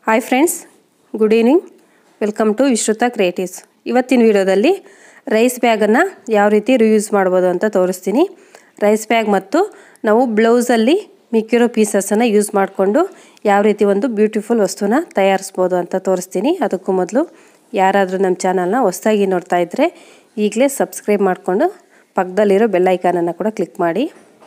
hi friends good evening welcome to Vishruta creatives ಇವತ್ತಿನ ವಿಡಿಯೋದಲ್ಲಿ rice ಬ್ಯಾಗನ್ನು ಯಾವ ರೀತಿ ರಿಯೂಸ್ ಮಾಡ್ಬೋದು ಅಂತ ತೋರಿಸ್ತೀನಿ ರೈಸ್ ಬ್ಯಾಗ್ ಮತ್ತು ನಾವು ಬ್ಲೌಸಲ್ಲಿ ಮಿಕ್ಕಿರೋ ಪೀಸಸನ್ನು ಯೂಸ್ ಮಾಡಿಕೊಂಡು ಯಾವ ರೀತಿ ಒಂದು ಬ್ಯೂಟಿಫುಲ್ ವಸ್ತುನ ತಯಾರಿಸ್ಬೋದು ಅಂತ ತೋರಿಸ್ತೀನಿ ಅದಕ್ಕೂ ಮೊದಲು ಯಾರಾದರೂ ನಮ್ಮ ಚಾನಲ್ನ ಹೊಸ್ದಾಗಿ ನೋಡ್ತಾ ಇದ್ದರೆ ಈಗಲೇ ಸಬ್ಸ್ಕ್ರೈಬ್ ಮಾಡಿಕೊಂಡು ಪಕ್ಕದಲ್ಲಿರೋ ಬೆಲ್ಲೈಕಾನನ್ನು ಕೂಡ ಕ್ಲಿಕ್ ಮಾಡಿ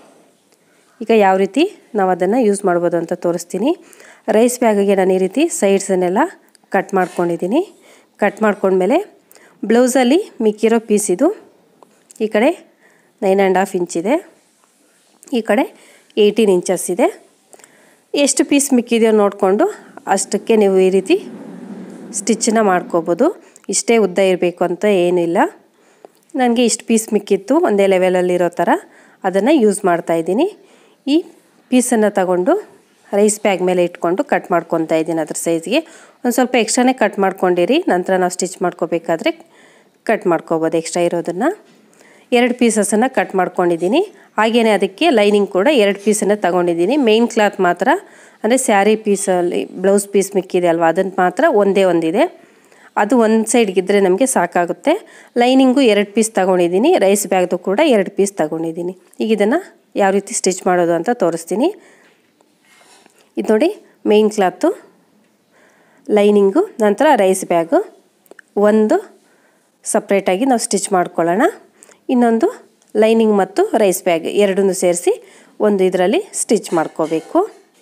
ಈಗ ಯಾವ ರೀತಿ ನಾವು ಅದನ್ನು ಯೂಸ್ ಮಾಡ್ಬೋದು ಅಂತ ತೋರಿಸ್ತೀನಿ ರೈಸ್ ಬ್ಯಾಗಿಗೆ ನಾನು ಈ ರೀತಿ ಸೈಡ್ಸನ್ನೆಲ್ಲ ಕಟ್ ಮಾಡ್ಕೊಂಡಿದ್ದೀನಿ ಕಟ್ ಮಾಡ್ಕೊಂಡ್ಮೇಲೆ ಬ್ಲೌಸಲ್ಲಿ ಮಿಕ್ಕಿರೋ ಪೀಸ್ ಇದು ಈ ಕಡೆ ನೈನ್ ಆ್ಯಂಡ್ ಹಾಫ್ ಇಂಚ್ ಇದೆ ಈ ಕಡೆ ಏಯ್ಟೀನ್ ಇಂಚಸ್ ಇದೆ ಎಷ್ಟು ಪೀಸ್ ಮಿಕ್ಕಿದೆಯೋ ನೋಡಿಕೊಂಡು ಅಷ್ಟಕ್ಕೆ ನೀವು ಈ ರೀತಿ ಸ್ಟಿಚ್ಚನ್ನ ಮಾಡ್ಕೋಬೋದು ಇಷ್ಟೇ ಉದ್ದ ಇರಬೇಕು ಅಂತ ಏನಿಲ್ಲ ನನಗೆ ಇಷ್ಟು ಪೀಸ್ ಮಿಕ್ಕಿತ್ತು ಒಂದೇ ಲೆವೆಲಲ್ಲಿರೋ ಥರ ಅದನ್ನು ಯೂಸ್ ಮಾಡ್ತಾಯಿದ್ದೀನಿ ಈ ಪೀಸನ್ನು ತಗೊಂಡು ರೈಸ್ ಬ್ಯಾಗ್ ಮೇಲೆ ಇಟ್ಕೊಂಡು ಕಟ್ ಮಾಡ್ಕೊತಾ ಇದ್ದೀನಿ ಅದ್ರ ಸೈಜ್ಗೆ ಒಂದು ಸ್ವಲ್ಪ ಎಕ್ಸ್ಟ್ರಾನೇ ಕಟ್ ಮಾಡ್ಕೊಂಡಿರಿ ನಂತರ ನಾವು ಸ್ಟಿಚ್ ಮಾಡ್ಕೋಬೇಕಾದ್ರೆ ಕಟ್ ಮಾಡ್ಕೋಬೋದು ಎಕ್ಸ್ಟ್ರಾ ಇರೋದನ್ನು ಎರಡು ಪೀಸಸನ್ನು ಕಟ್ ಮಾಡ್ಕೊಂಡಿದ್ದೀನಿ ಹಾಗೆಯೇ ಅದಕ್ಕೆ ಲೈನಿಂಗ್ ಕೂಡ ಎರಡು ಪೀಸನ್ನು ತಗೊಂಡಿದ್ದೀನಿ ಮೇನ್ ಕ್ಲಾತ್ ಮಾತ್ರ ಅಂದರೆ ಸ್ಯಾರಿ ಪೀಸಲ್ಲಿ ಬ್ಲೌಸ್ ಪೀಸ್ ಮಿಕ್ಕಿದೆ ಅಲ್ವಾ ಅದನ್ನು ಮಾತ್ರ ಒಂದೇ ಒಂದಿದೆ ಅದು ಒಂದು ಸೈಡ್ಗಿದ್ದರೆ ನಮಗೆ ಸಾಕಾಗುತ್ತೆ ಲೈನಿಂಗು ಎರಡು ಪೀಸ್ ತಗೊಂಡಿದ್ದೀನಿ ರೈಸ್ ಬ್ಯಾಗ್ದು ಕೂಡ ಎರಡು ಪೀಸ್ ತಗೊಂಡಿದ್ದೀನಿ ಈಗ ಇದನ್ನು ಯಾವ ರೀತಿ ಸ್ಟಿಚ್ ಮಾಡೋದು ಅಂತ ತೋರಿಸ್ತೀನಿ ಇದು ನೋಡಿ ಮೇನ್ ಕ್ಲಾತು ಲೈನಿಂಗು ನಂತರ ರೈಸ್ ಬ್ಯಾಗು ಒಂದು ಸಪ್ರೇಟಾಗಿ ನಾವು ಸ್ಟಿಚ್ ಮಾಡ್ಕೊಳ್ಳೋಣ ಇನ್ನೊಂದು ಲೈನಿಂಗ್ ಮತ್ತು ರೈಸ್ ಬ್ಯಾಗ್ ಎರಡನ್ನೂ ಸೇರಿಸಿ ಒಂದು ಇದರಲ್ಲಿ ಸ್ಟಿಚ್ ಮಾಡ್ಕೋಬೇಕು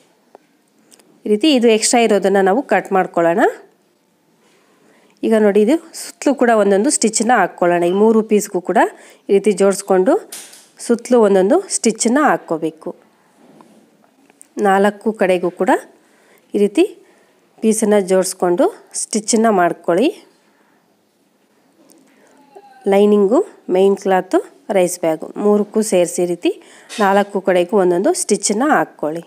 ಈ ರೀತಿ ಇದು ಎಕ್ಸ್ಟ್ರಾ ಇರೋದನ್ನು ನಾವು ಕಟ್ ಮಾಡ್ಕೊಳ್ಳೋಣ ಈಗ ನೋಡಿ ಇದು ಸುತ್ತಲೂ ಕೂಡ ಒಂದೊಂದು ಸ್ಟಿಚ್ಚನ್ನ ಹಾಕ್ಕೊಳ್ಳೋಣ ಈ ಮೂರು ಪೀಸ್ಗೂ ಕೂಡ ಈ ರೀತಿ ಜೋಡಿಸ್ಕೊಂಡು ಸುತ್ತಲೂ ಒಂದೊಂದು ಸ್ಟಿಚ್ಚನ್ನು ಹಾಕ್ಕೋಬೇಕು ನಾಲ್ಕು ಕಡೆಗೂ ಕೂಡ ಈ ರೀತಿ ಪೀಸನ್ನು ಜೋಡಿಸ್ಕೊಂಡು ಸ್ಟಿಚ್ಚನ್ನು ಮಾಡ್ಕೊಳ್ಳಿ lining main cloth rice bag ಮೂರಕ್ಕೂ ಸೇರಿಸಿ ರೀತಿ ನಾಲ್ಕು ಕಡೆಗೂ ಒಂದೊಂದು ಸ್ಟಿಚ್ಚನ್ನು ಹಾಕ್ಕೊಳ್ಳಿ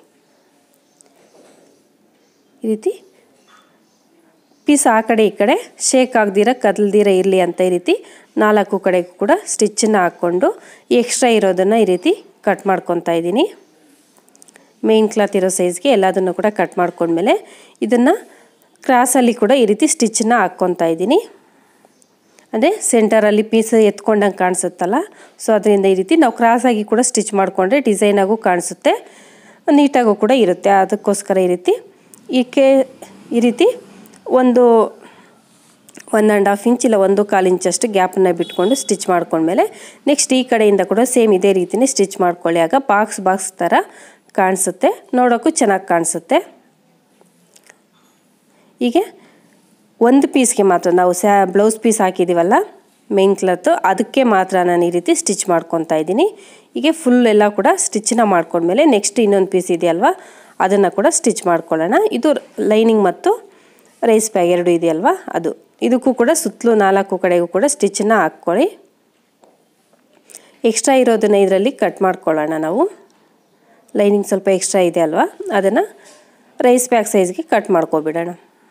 ಈ ರೀತಿ ಪೀಸ್ ಆ ಕಡೆ ಈ ಕಡೆ ಶೇಕ್ ಆಗದಿರ ಕದಲ್ದಿರ ಇರಲಿ ಅಂತ ಈ ರೀತಿ ನಾಲ್ಕು ಕಡೆಗೂ ಕೂಡ ಸ್ಟಿಚ್ಚನ್ನು ಹಾಕ್ಕೊಂಡು ಎಕ್ಸ್ಟ್ರಾ ಇರೋದನ್ನು ಈ ರೀತಿ ಕಟ್ ಮಾಡ್ಕೊತಾ ಇದ್ದೀನಿ ಮೇನ್ ಕ್ಲಾತ್ ಇರೋ ಸೈಜ್ಗೆ ಎಲ್ಲದನ್ನು ಕೂಡ ಕಟ್ ಮಾಡ್ಕೊಂಡ್ಮೇಲೆ ಇದನ್ನು ಕ್ರಾಸಲ್ಲಿ ಕೂಡ ಈ ರೀತಿ ಸ್ಟಿಚ್ಚನ್ನ ಹಾಕ್ಕೊತಾ ಇದ್ದೀನಿ ಅಂದರೆ ಸೆಂಟರಲ್ಲಿ ಪೀಸ್ ಎತ್ಕೊಂಡಂಗೆ ಕಾಣಿಸುತ್ತಲ್ಲ ಸೊ ಅದರಿಂದ ಈ ರೀತಿ ನಾವು ಕ್ರಾಸಾಗಿ ಕೂಡ ಸ್ಟಿಚ್ ಮಾಡಿಕೊಂಡ್ರೆ ಡಿಸೈನಾಗೂ ಕಾಣಿಸುತ್ತೆ ನೀಟಾಗೂ ಕೂಡ ಇರುತ್ತೆ ಅದಕ್ಕೋಸ್ಕರ ಈ ರೀತಿ ಈಕೆ ಈ ರೀತಿ ಒಂದು ಒನ್ ಆ್ಯಂಡ್ ಹಾಫ್ ಇಂಚ್ ಇಲ್ಲ ಒಂದು ಕಾಲು ಇಂಚಷ್ಟು ಗ್ಯಾಪನ್ನು ಬಿಟ್ಕೊಂಡು ಸ್ಟಿಚ್ ಮಾಡ್ಕೊಂಡ್ಮೇಲೆ ನೆಕ್ಸ್ಟ್ ಈ ಕಡೆಯಿಂದ ಕೂಡ ಸೇಮ್ ಇದೇ ರೀತಿಯೇ ಸ್ಟಿಚ್ ಮಾಡ್ಕೊಳ್ಳಿ ಆಗ ಬಾಕ್ಸ್ ಬಾಕ್ಸ್ ಥರ ಕಾಣಿಸುತ್ತೆ ನೋಡೋಕ್ಕೂ ಚೆನ್ನಾಗಿ ಕಾಣಿಸುತ್ತೆ ಹೀಗೆ ಒಂದು ಪೀಸ್ಗೆ ಮಾತ್ರ ನಾವು ಸ್ಯಾ ಬ್ಲೌಸ್ ಪೀಸ್ ಹಾಕಿದ್ದೀವಲ್ಲ ಮೇನ್ ಕ್ಲಾತು ಅದಕ್ಕೆ ಮಾತ್ರ ನಾನು ಈ ರೀತಿ ಸ್ಟಿಚ್ ಮಾಡ್ಕೊತಾ ಇದ್ದೀನಿ ಹೀಗೆ ಫುಲ್ ಎಲ್ಲ ಕೂಡ ಸ್ಟಿಚ್ಚನ್ನ ಮಾಡ್ಕೊಂಡ್ಮೇಲೆ ನೆಕ್ಸ್ಟ್ ಇನ್ನೊಂದು ಪೀಸ್ ಇದೆಯಲ್ವ ಅದನ್ನು ಕೂಡ ಸ್ಟಿಚ್ ಮಾಡ್ಕೊಳ್ಳೋಣ ಇದು ಲೈನಿಂಗ್ ಮತ್ತು ರೈಸ್ ಬ್ಯಾಗ್ ಎರಡು ಇದೆಯಲ್ವ ಅದು ಇದಕ್ಕೂ ಕೂಡ ಸುತ್ತಲೂ ನಾಲ್ಕು ಕಡೆಗೂ ಕೂಡ ಸ್ಟಿಚ್ಚನ್ನು ಹಾಕ್ಕೊಳ್ಳಿ ಎಕ್ಸ್ಟ್ರಾ ಇರೋದನ್ನು ಇದರಲ್ಲಿ ಕಟ್ ಮಾಡ್ಕೊಳ್ಳೋಣ ನಾವು ಲೈನಿಂಗ್ ಸ್ವಲ್ಪ ಎಕ್ಸ್ಟ್ರಾ ಇದೆ ಅಲ್ವಾ ಅದನ್ನು ರೈಸ್ ಬ್ಯಾಗ್ ಸೈಜ್ಗೆ ಕಟ್ ಮಾಡ್ಕೊಬಿಡೋಣ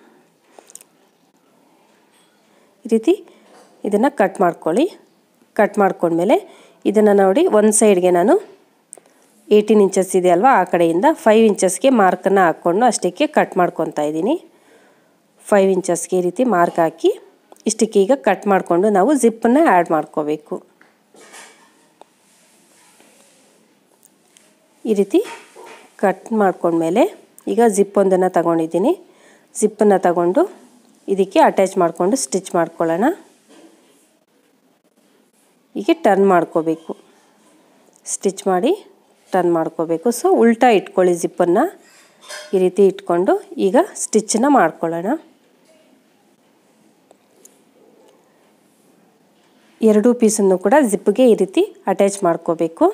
ಈ ರೀತಿ ಇದನ್ನು ಕಟ್ ಮಾಡ್ಕೊಳ್ಳಿ ಕಟ್ ಮಾಡ್ಕೊಂಡ್ಮೇಲೆ ಇದನ್ನು ನೋಡಿ ಒಂದು ಸೈಡ್ಗೆ ನಾನು ಏಯ್ಟೀನ್ ಇಂಚಸ್ ಇದೆ ಅಲ್ವಾ ಆ ಕಡೆಯಿಂದ ಫೈವ್ ಇಂಚಸ್ಗೆ ಮಾರ್ಕನ್ನು ಹಾಕ್ಕೊಂಡು ಅಷ್ಟಕ್ಕೆ ಕಟ್ ಮಾಡ್ಕೊತಾ ಇದ್ದೀನಿ ಫೈವ್ ಇಂಚಸ್ಗೆ ಈ ರೀತಿ ಮಾರ್ಕ್ ಹಾಕಿ ಇಷ್ಟಕ್ಕೆ ಈಗ ಕಟ್ ಮಾಡಿಕೊಂಡು ನಾವು ಜಿಪ್ಪನ್ನು ಆ್ಯಡ್ ಮಾಡ್ಕೋಬೇಕು ಈ ರೀತಿ ಕಟ್ ಮಾಡ್ಕೊಂಡ್ಮೇಲೆ ಈಗ ಜಿಪ್ ಒಂದನ್ನು ತಗೊಂಡಿದ್ದೀನಿ ಜಿಪ್ಪನ್ನು ತಗೊಂಡು ಇದಕ್ಕೆ ಅಟ್ಯಾಚ್ ಮಾಡಿಕೊಂಡು ಸ್ಟಿಚ್ ಮಾಡ್ಕೊಳ್ಳೋಣ ಹೀಗೆ ಟರ್ನ್ ಮಾಡ್ಕೋಬೇಕು ಸ್ಟಿಚ್ ಮಾಡಿ ಟರ್ನ್ ಮಾಡ್ಕೋಬೇಕು ಸೊ ಉಲ್ಟಾ ಇಟ್ಕೊಳ್ಳಿ ಜಿಪ್ಪನ್ನು ಈ ರೀತಿ ಇಟ್ಕೊಂಡು ಈಗ ಸ್ಟಿಚ್ಚನ್ನು ಮಾಡ್ಕೊಳ್ಳೋಣ ಎರಡೂ ಪೀಸನ್ನು ಕೂಡ ಜಿಪ್ಗೆ ಈ ರೀತಿ ಅಟ್ಯಾಚ್ ಮಾಡ್ಕೋಬೇಕು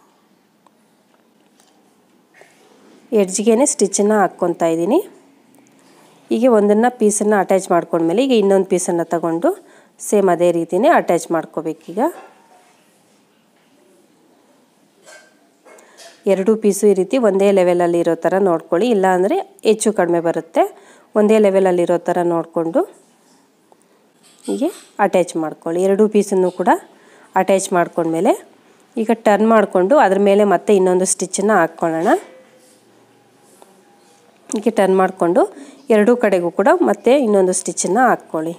ಎಡ್ಜ್ಗೆ ಸ್ಟಿಚ್ಚನ್ನು ಹಾಕ್ಕೊತಾ ಇದ್ದೀನಿ ಹೀಗೆ ಒಂದನ್ನು ಪೀಸನ್ನು ಅಟ್ಯಾಚ್ ಮಾಡ್ಕೊಂಡ್ಮೇಲೆ ಈಗ ಇನ್ನೊಂದು ಪೀಸನ್ನು ತಗೊಂಡು ಸೇಮ್ ಅದೇ ರೀತಿಯೇ ಅಟ್ಯಾಚ್ ಮಾಡ್ಕೋಬೇಕೀಗ ಎರಡೂ ಪೀಸು ಈ ರೀತಿ ಒಂದೇ ಲೆವೆಲಲ್ಲಿ ಇರೋ ಥರ ನೋಡ್ಕೊಳ್ಳಿ ಇಲ್ಲಾಂದರೆ ಹೆಚ್ಚು ಕಡಿಮೆ ಬರುತ್ತೆ ಒಂದೇ ಲೆವೆಲಲ್ಲಿ ಇರೋ ಥರ ನೋಡಿಕೊಂಡು ಹೀಗೆ ಅಟ್ಯಾಚ್ ಮಾಡ್ಕೊಳ್ಳಿ ಎರಡೂ ಪೀಸನ್ನು ಕೂಡ ಅಟ್ಯಾಚ್ ಮಾಡ್ಕೊಂಡ್ಮೇಲೆ ಈಗ ಟರ್ನ್ ಮಾಡಿಕೊಂಡು ಅದ್ರ ಮೇಲೆ ಮತ್ತೆ ಇನ್ನೊಂದು ಸ್ಟಿಚ್ಚನ್ನು ಹಾಕ್ಕೊಳ್ಳೋಣ ಹೀಗೆ ಟರ್ನ್ ಮಾಡಿಕೊಂಡು ಎರಡೂ ಕಡೆಗೂ ಕೂಡ ಮತ್ತೆ ಇನ್ನೊಂದು ಸ್ಟಿಚ್ಚನ್ನು ಹಾಕ್ಕೊಳ್ಳಿ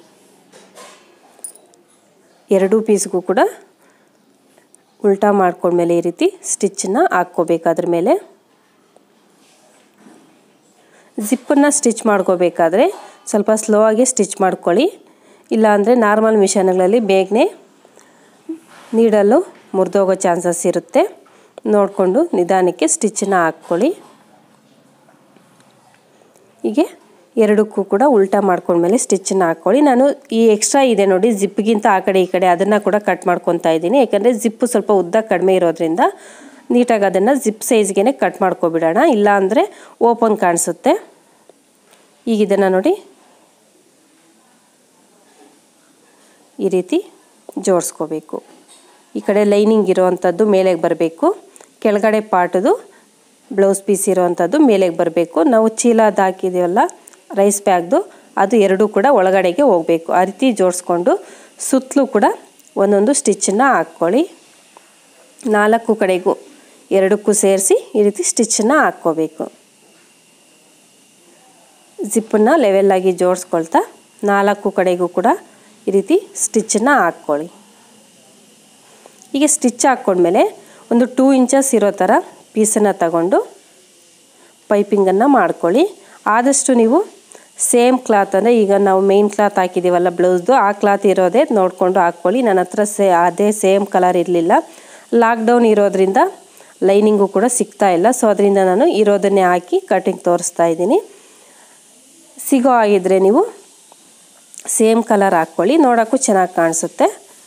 ಎರಡೂ ಪೀಸ್ಗೂ ಕೂಡ ಉಲ್ಟಾ ಮಾಡ್ಕೊಂಡ್ಮೇಲೆ ಈ ರೀತಿ ಸ್ಟಿಚ್ಚನ್ನು ಹಾಕ್ಕೋಬೇಕು ಅದ್ರ ಮೇಲೆ ಜಿಪ್ಪನ್ನು ಸ್ಟಿಚ್ ಮಾಡ್ಕೋಬೇಕಾದ್ರೆ ಸ್ವಲ್ಪ ಸ್ಲೋ ಆಗಿ ಸ್ಟಿಚ್ ಮಾಡ್ಕೊಳ್ಳಿ ಇಲ್ಲಾಂದರೆ ನಾರ್ಮಲ್ ಮಿಷನ್ಗಳಲ್ಲಿ ಬೇಗನೆ ನೀಡಲು ಮುರಿದೋಗೋ ಚಾನ್ಸಸ್ ಇರುತ್ತೆ ನೋಡಿಕೊಂಡು ನಿಧಾನಕ್ಕೆ ಸ್ಟಿಚ್ಚನ್ನು ಹಾಕ್ಕೊಳ್ಳಿ ಹೀಗೆ ಎರಡಕ್ಕೂ ಕೂಡ ಉಲ್ಟಾ ಮಾಡ್ಕೊಂಡ್ಮೇಲೆ ಸ್ಟಿಚ್ಚನ್ನು ಹಾಕ್ಕೊಳ್ಳಿ ನಾನು ಈ ಎಕ್ಸ್ಟ್ರಾ ಇದೆ ನೋಡಿ ಜಿಪ್ಗಿಂತ ಆ ಕಡೆ ಈ ಕಡೆ ಅದನ್ನು ಕೂಡ ಕಟ್ ಮಾಡ್ಕೊತಾ ಇದ್ದೀನಿ ಯಾಕಂದರೆ ಜಿಪ್ಪು ಸ್ವಲ್ಪ ಉದ್ದ ಕಡಿಮೆ ಇರೋದ್ರಿಂದ ನೀಟಾಗಿ ಅದನ್ನು ಜಿಪ್ ಸೈಜ್ಗೆ ಕಟ್ ಮಾಡ್ಕೊಬಿಡೋಣ ಇಲ್ಲ ಅಂದರೆ ಓಪನ್ ಕಾಣಿಸುತ್ತೆ ಈಗ ಇದನ್ನು ನೋಡಿ ಈ ರೀತಿ ಜೋಡಿಸ್ಕೋಬೇಕು ಈ ಕಡೆ ಲೈನಿಂಗ್ ಇರೋವಂಥದ್ದು ಮೇಲೆಗೆ ಬರಬೇಕು ಕೆಳಗಡೆ ಪಾರ್ಟದು ಬ್ಲೌಸ್ ಪೀಸ್ ಇರೋವಂಥದ್ದು ಮೇಲೆಗೆ ಬರಬೇಕು ನಾವು ಚೀಲದ ಹಾಕಿದ್ದೀವಲ್ಲ ರೈಸ್ ಬ್ಯಾಗ್ದು ಅದು ಎರಡೂ ಕೂಡ ಒಳಗಡೆಗೆ ಹೋಗಬೇಕು ಆ ರೀತಿ ಜೋಡಿಸ್ಕೊಂಡು ಸುತ್ತಲೂ ಕೂಡ ಒಂದೊಂದು ಸ್ಟಿಚ್ಚನ್ನು ಹಾಕ್ಕೊಳ್ಳಿ ನಾಲ್ಕು ಕಡೆಗೂ ಎರಡಕ್ಕೂ ಸೇರಿಸಿ ಈ ರೀತಿ ಸ್ಟಿಚ್ಚನ್ನು ಹಾಕ್ಕೋಬೇಕು ಜಿಪ್ಪನ್ನು ಲೆವೆಲ್ಲಾಗಿ ಜೋಡಿಸ್ಕೊಳ್ತಾ ನಾಲ್ಕು ಕಡೆಗೂ ಕೂಡ ಈ ರೀತಿ ಸ್ಟಿಚ್ಚನ್ನು ಹಾಕ್ಕೊಳ್ಳಿ ಹೀಗೆ ಸ್ಟಿಚ್ ಹಾಕ್ಕೊಂಡ್ಮೇಲೆ ಒಂದು ಟೂ ಇಂಚಸ್ ಇರೋ ಥರ ಪೀಸನ್ನು ತಗೊಂಡು ಪೈಪಿಂಗನ್ನು ಮಾಡ್ಕೊಳ್ಳಿ ಆದಷ್ಟು ನೀವು ಸೇಮ್ ಕ್ಲಾತ್ ಅಂದರೆ ಈಗ ನಾವು ಮೇನ್ ಕ್ಲಾತ್ ಹಾಕಿದ್ದೀವಲ್ಲ ಬ್ಲೌಸ್ದು ಆ ಕ್ಲಾತ್ ಇರೋದೇ ನೋಡಿಕೊಂಡು ಹಾಕ್ಕೊಳ್ಳಿ ನನ್ನ ಹತ್ರ ಸೇ ಅದೇ ಸೇಮ್ ಕಲರ್ ಇರಲಿಲ್ಲ ಲಾಕ್ಡೌನ್ ಇರೋದ್ರಿಂದ ಲೈನಿಂಗು ಕೂಡ ಸಿಗ್ತಾ ಇಲ್ಲ ಸೊ ಅದರಿಂದ ನಾನು ಇರೋದನ್ನೇ ಹಾಕಿ ಕಟಿಂಗ್ ತೋರಿಸ್ತಾ ಇದ್ದೀನಿ ಸಿಗೋ ಆಗಿದ್ದರೆ ನೀವು ಸೇಮ್ ಕಲರ್ ಹಾಕ್ಕೊಳ್ಳಿ ನೋಡೋಕ್ಕೂ ಚೆನ್ನಾಗಿ ಕಾಣಿಸುತ್ತೆ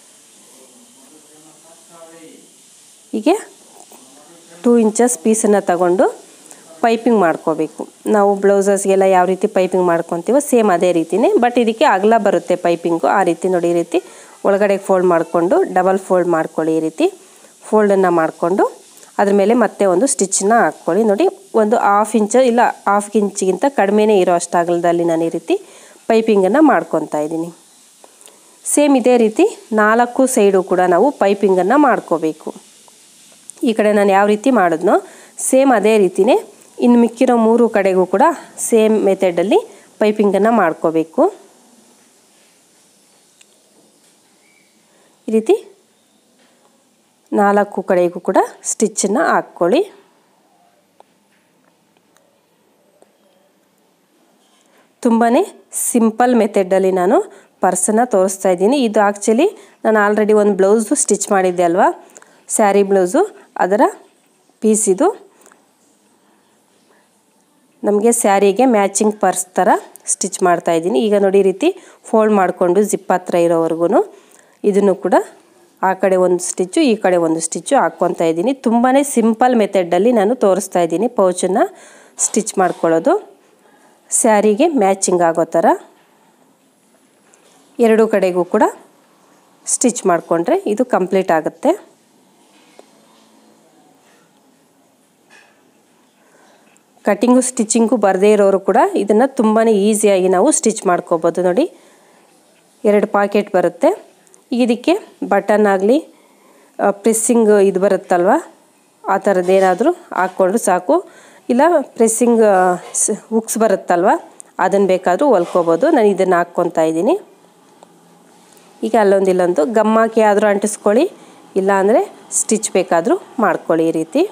ಹೀಗೆ ಟೂ ಇಂಚಸ್ ಪೀಸನ್ನು ತಗೊಂಡು ಪೈಪಿಂಗ್ ಮಾಡ್ಕೋಬೇಕು ನಾವು ಬ್ಲೌಸಸ್ಗೆಲ್ಲ ಯಾವ ರೀತಿ ಪೈಪಿಂಗ್ ಮಾಡ್ಕೊತೀವೋ ಸೇಮ್ ಅದೇ ರೀತಿಯೇ ಬಟ್ ಇದಕ್ಕೆ ಅಗಲ ಬರುತ್ತೆ ಪೈಪಿಂಗು ಆ ರೀತಿ ನೋಡಿ ಈ ರೀತಿ ಒಳಗಡೆ ಫೋಲ್ಡ್ ಮಾಡಿಕೊಂಡು ಡಬಲ್ ಫೋಲ್ಡ್ ಮಾಡ್ಕೊಳ್ಳಿ ಈ ರೀತಿ ಫೋಲ್ಡನ್ನು ಮಾಡಿಕೊಂಡು ಅದ್ರ ಮೇಲೆ ಮತ್ತೆ ಒಂದು ಸ್ಟಿಚ್ಚನ್ನ ಹಾಕ್ಕೊಳ್ಳಿ ನೋಡಿ ಒಂದು ಹಾಫ್ ಇಂಚ್ ಇಲ್ಲ ಹಾಫ್ ಇಂಚಿಗಿಂತ ಕಡಿಮೆನೇ ಇರೋ ಅಷ್ಟು ಅಗಲದಲ್ಲಿ ನಾನು ಈ ರೀತಿ ಪೈಪಿಂಗನ್ನು ಮಾಡ್ಕೊತಾ ಇದ್ದೀನಿ ಸೇಮ್ ಇದೇ ರೀತಿ ನಾಲ್ಕು ಸೈಡು ಕೂಡ ನಾವು ಪೈಪಿಂಗನ್ನು ಮಾಡ್ಕೋಬೇಕು ಈ ಕಡೆ ನಾನು ಯಾವ ರೀತಿ ಮಾಡಿದ್ನೋ ಸೇಮ್ ಅದೇ ರೀತಿಯೇ ಇನ್ನು ಮಿಕ್ಕಿರೋ ಮೂರು ಕಡೆಗೂ ಕೂಡ ಸೇಮ್ ಮೆಥಡಲ್ಲಿ ಪೈಪಿಂಗನ್ನು ಮಾಡ್ಕೋಬೇಕು ಈ ರೀತಿ ನಾಲ್ಕು ಕಡೆಗೂ ಕೂಡ ಸ್ಟಿಚ್ಚನ್ನು ಹಾಕ್ಕೊಳ್ಳಿ ತುಂಬಾ ಸಿಂಪಲ್ ಮೆಥಡಲ್ಲಿ ನಾನು ಪರ್ಸನ್ನ ತೋರಿಸ್ತಾ ಇದ್ದೀನಿ ಇದು ಆ್ಯಕ್ಚುಲಿ ನಾನು ಆಲ್ರೆಡಿ ಒಂದು ಬ್ಲೌಸು ಸ್ಟಿಚ್ ಮಾಡಿದ್ದೆ ಅಲ್ವಾ ಸ್ಯಾರಿ ಬ್ಲೌಸು ಅದರ ಪೀಸ್ ಇದು ನಮಗೆ ಸ್ಯಾರಿಗೆ ಮ್ಯಾಚಿಂಗ್ ಪರ್ಸ್ ಥರ ಸ್ಟಿಚ್ ಮಾಡ್ತಾ ಇದ್ದೀನಿ ಈಗ ನೋಡಿ ಈ ರೀತಿ ಫೋಲ್ಡ್ ಮಾಡಿಕೊಂಡು ಜಿಪ್ ಹತ್ರ ಇರೋವರೆಗೂ ಇದನ್ನು ಕೂಡ ಆ ಕಡೆ ಒಂದು ಸ್ಟಿಚ್ಚು ಈ ಕಡೆ ಒಂದು ಸ್ಟಿಚ್ಚು ಹಾಕ್ಕೊತಾ ಇದ್ದೀನಿ ತುಂಬಾ ಸಿಂಪಲ್ ಮೆಥಡಲ್ಲಿ ನಾನು ತೋರಿಸ್ತಾ ಇದ್ದೀನಿ ಪೌಚನ್ನು ಸ್ಟಿಚ್ ಮಾಡ್ಕೊಳ್ಳೋದು ಸ್ಯಾರಿಗೆ ಮ್ಯಾಚಿಂಗ್ ಆಗೋ ಥರ ಎರಡೂ ಕಡೆಗೂ ಕೂಡ ಸ್ಟಿಚ್ ಮಾಡಿಕೊಂಡ್ರೆ ಇದು ಕಂಪ್ಲೀಟ್ ಆಗುತ್ತೆ ಕಟಿಂಗು ಸ್ಟಿಚಿಂಗು ಬರದೇ ಇರೋರು ಕೂಡ ಇದನ್ನು ತುಂಬಾ ಈಸಿಯಾಗಿ ನಾವು ಸ್ಟಿಚ್ ಮಾಡ್ಕೋಬೋದು ನೋಡಿ ಎರಡು ಪಾಕೆಟ್ ಬರುತ್ತೆ ಇದಕ್ಕೆ ಬಟನ್ ಆಗಲಿ ಪ್ರೆಸ್ಸಿಂಗ್ ಇದು ಬರುತ್ತಲ್ವ ಆ ಥರದ್ದು ಏನಾದರೂ ಹಾಕ್ಕೊಂಡ್ರು ಸಾಕು ಇಲ್ಲ ಪ್ರೆಸ್ಸಿಂಗ್ ಹುಕ್ಸ್ ಬರುತ್ತಲ್ವ ಅದನ್ನು ಬೇಕಾದರೂ ಹೊಲ್ಕೋಬೋದು ನಾನು ಇದನ್ನು ಹಾಕ್ಕೊತಾ ಇದ್ದೀನಿ ಈಗ ಅಲ್ಲೊಂದು ಇಲ್ಲೊಂದು ಗಮ್ಮಾಕಿ ಆದರೂ ಅಂಟಿಸ್ಕೊಳ್ಳಿ ಇಲ್ಲಾಂದರೆ ಸ್ಟಿಚ್ ಬೇಕಾದರೂ ಮಾಡ್ಕೊಳ್ಳಿ ಈ ರೀತಿ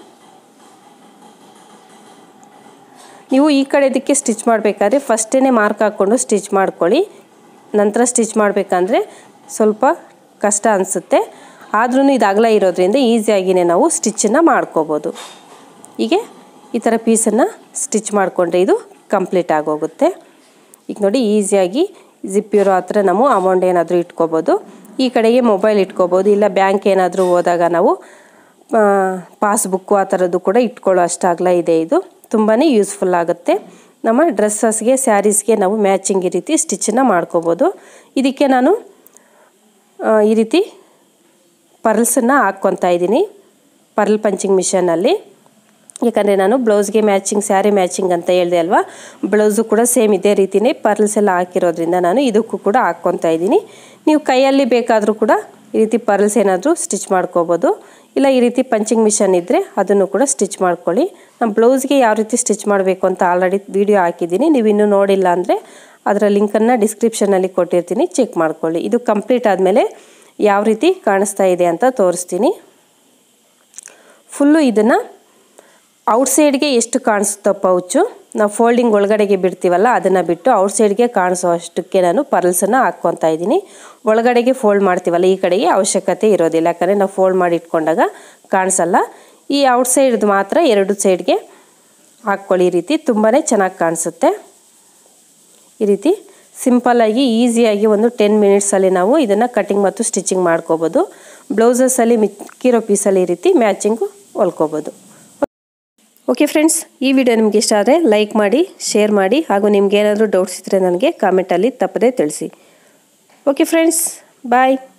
ನೀವು ಈ ಕಡೆ ಇದಕ್ಕೆ ಸ್ಟಿಚ್ ಮಾಡಬೇಕಾದ್ರೆ ಫಸ್ಟೇ ಮಾರ್ಕ್ ಹಾಕ್ಕೊಂಡು ಸ್ಟಿಚ್ ಮಾಡ್ಕೊಳ್ಳಿ ನಂತರ ಸ್ಟಿಚ್ ಮಾಡಬೇಕಂದ್ರೆ ಸ್ವಲ್ಪ ಕಷ್ಟ ಅನಿಸುತ್ತೆ ಆದ್ರೂ ಇದು ಅಗಲ ಇರೋದ್ರಿಂದ ಈಸಿಯಾಗಿಯೇ ನಾವು ಸ್ಟಿಚ್ಚನ್ನು ಮಾಡ್ಕೋಬೋದು ಹೀಗೆ ಈ ಥರ ಪೀಸನ್ನು ಸ್ಟಿಚ್ ಮಾಡಿಕೊಂಡ್ರೆ ಇದು ಕಂಪ್ಲೀಟ್ ಆಗೋಗುತ್ತೆ ಈಗ ನೋಡಿ ಈಸಿಯಾಗಿ ಜಿಪ್ ಇರೋ ಹತ್ರ ನಾವು ಅಮೌಂಟ್ ಏನಾದರೂ ಇಟ್ಕೋಬೋದು ಈ ಕಡೆಗೆ ಮೊಬೈಲ್ ಇಟ್ಕೋಬೋದು ಇಲ್ಲ ಬ್ಯಾಂಕ್ ಏನಾದರೂ ಹೋದಾಗ ನಾವು ಪಾಸ್ಬುಕ್ಕು ಆ ಥರದ್ದು ಕೂಡ ಇಟ್ಕೊಳ್ಳೋ ಅಷ್ಟು ಅಗಲ ಇದೆ ಇದು ತುಂಬಾ ಯೂಸ್ಫುಲ್ ಆಗುತ್ತೆ ನಮ್ಮ ಡ್ರೆಸ್ಸಸ್ಗೆ ಸ್ಯಾರೀಸ್ಗೆ ನಾವು ಮ್ಯಾಚಿಂಗ್ ಈ ರೀತಿ ಸ್ಟಿಚ್ಚನ್ನು ಮಾಡ್ಕೋಬೋದು ಇದಕ್ಕೆ ನಾನು ಈ ರೀತಿ ಪರ್ಲ್ಸನ್ನು ಹಾಕ್ಕೊತಾ ಇದ್ದೀನಿ ಪರ್ಲ್ ಪಂಚಿಂಗ್ ಮಿಷನಲ್ಲಿ ಯಾಕಂದರೆ ನಾನು ಬ್ಲೌಸ್ಗೆ ಮ್ಯಾಚಿಂಗ್ ಸ್ಯಾರಿ ಮ್ಯಾಚಿಂಗ್ ಅಂತ ಹೇಳಿದೆ ಅಲ್ವಾ ಬ್ಲೌಸು ಕೂಡ ಸೇಮ್ ಇದೇ ರೀತಿಯೇ ಪರ್ಲ್ಸ್ ಎಲ್ಲ ಹಾಕಿರೋದ್ರಿಂದ ನಾನು ಇದಕ್ಕೂ ಕೂಡ ಹಾಕ್ಕೊತಾ ಇದ್ದೀನಿ ನೀವು ಕೈಯಲ್ಲಿ ಬೇಕಾದರೂ ಕೂಡ ಈ ರೀತಿ ಪರ್ಲ್ಸ್ ಏನಾದರೂ ಸ್ಟಿಚ್ ಮಾಡ್ಕೋಬೋದು ಇಲ್ಲ ಈ ರೀತಿ ಪಂಚಿಂಗ್ ಮಿಷನ್ ಇದ್ದರೆ ಅದನ್ನು ಕೂಡ ಸ್ಟಿಚ್ ಮಾಡ್ಕೊಳ್ಳಿ ನಮ್ಮ ಬ್ಲೌಸ್ಗೆ ಯಾವ ರೀತಿ ಸ್ಟಿಚ್ ಮಾಡಬೇಕು ಅಂತ ಆಲ್ರೆಡಿ ವಿಡಿಯೋ ಹಾಕಿದ್ದೀನಿ ನೀವು ಇನ್ನೂ ನೋಡಿಲ್ಲ ಅಂದರೆ ಅದರ ಲಿಂಕನ್ನು ಡಿಸ್ಕ್ರಿಪ್ಷನಲ್ಲಿ ಕೊಟ್ಟಿರ್ತೀನಿ ಚೆಕ್ ಮಾಡ್ಕೊಳ್ಳಿ ಇದು ಕಂಪ್ಲೀಟ್ ಆದಮೇಲೆ ಯಾವ ರೀತಿ ಕಾಣಿಸ್ತಾ ಇದೆ ಅಂತ ತೋರಿಸ್ತೀನಿ ಫುಲ್ಲು ಇದನ್ನು ಔಟ್ಸೈಡ್ಗೆ ಎಷ್ಟು ಕಾಣಿಸುತ್ತೋ ಪೌಚು ನಾವು ಫೋಲ್ಡಿಂಗ್ ಒಳಗಡೆಗೆ ಬಿಡ್ತೀವಲ್ಲ ಅದನ್ನು ಬಿಟ್ಟು ಔಟ್ಸೈಡ್ಗೆ ಕಾಣಿಸೋ ಅಷ್ಟಕ್ಕೆ ನಾನು ಪರ್ಲ್ಸನ್ನು ಹಾಕ್ಕೊತಾ ಇದ್ದೀನಿ ಒಳಗಡೆಗೆ ಫೋಲ್ಡ್ ಮಾಡ್ತೀವಲ್ಲ ಈ ಕಡೆಗೆ ಅವಶ್ಯಕತೆ ಇರೋದಿಲ್ಲ ಯಾಕಂದರೆ ನಾವು ಫೋಲ್ಡ್ ಮಾಡಿ ಇಟ್ಕೊಂಡಾಗ ಕಾಣಿಸಲ್ಲ ಈ ಔಟ್ಸೈಡ್ದು ಮಾತ್ರ ಎರಡು ಸೈಡ್ಗೆ ಹಾಕ್ಕೊಳ್ಳಿ ಈ ರೀತಿ ತುಂಬಾ ಚೆನ್ನಾಗಿ ಕಾಣಿಸುತ್ತೆ ಈ ರೀತಿ ಸಿಂಪಲ್ಲಾಗಿ ಈಸಿಯಾಗಿ ಒಂದು ಟೆನ್ ಮಿನಿಟ್ಸಲ್ಲಿ ನಾವು ಇದನ್ನು ಕಟಿಂಗ್ ಮತ್ತು ಸ್ಟಿಚಿಂಗ್ ಮಾಡ್ಕೋಬೋದು ಬ್ಲೌಸಸಲ್ಲಿ ಮಿಕ್ಕಿರೋ ಪೀಸಲ್ಲಿ ಈ ರೀತಿ ಮ್ಯಾಚಿಂಗು ಹೊಲ್ಕೋಬೋದು ಓಕೆ ಫ್ರೆಂಡ್ಸ್ ಈ ವಿಡಿಯೋ ನಿಮಗೆ ಇಷ್ಟ ಆದರೆ ಲೈಕ್ ಮಾಡಿ ಶೇರ್ ಮಾಡಿ ಹಾಗೂ ನಿಮ್ಗೆ ಏನಾದರೂ ಡೌಟ್ಸ್ ಇದ್ದರೆ ನನಗೆ ಕಾಮೆಂಟಲ್ಲಿ ತಪ್ಪದೇ ತಿಳಿಸಿ ಓಕೆ ಫ್ರೆಂಡ್ಸ್ ಬಾಯ್